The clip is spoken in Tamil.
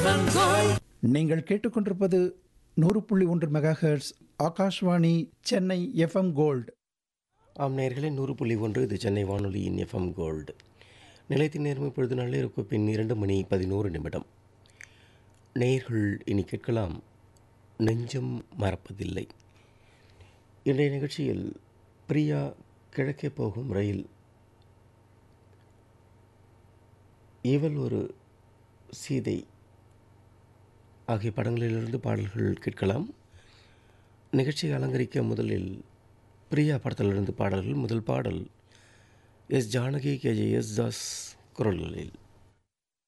நீங்கள் கேட்டுக்கொண்டிருப்பது நூறு புள்ளி ஒன்று megahertz Akashvani Chennai FM gold ஆம் நேயர்களே நூறு புள்ளி ஒன்று இது சென்னை வானொலியின் எஃப்எம் கோல்டு நிலையத்தின் நேர்மை பொழுது நள்ளிரவு பின் இரண்டு மணி பதினோரு நிமிடம் நேயர்கள் இனி கேட்கலாம் நெஞ்சம் மறப்பதில்லை இன்றைய நிகழ்ச்சியில் பிரியா கிழக்கே போகும் ரயில் இவள் ஒரு சீதை ஆகிய படங்களிலிருந்து பாடல்கள் கேட்கலாம் நிகழ்ச்சியை அலங்கரிக்க முதலில் பிரியா படத்திலிருந்து பாடல்கள் முதல் பாடல் S Janaki K J Yesudas குரல்களில்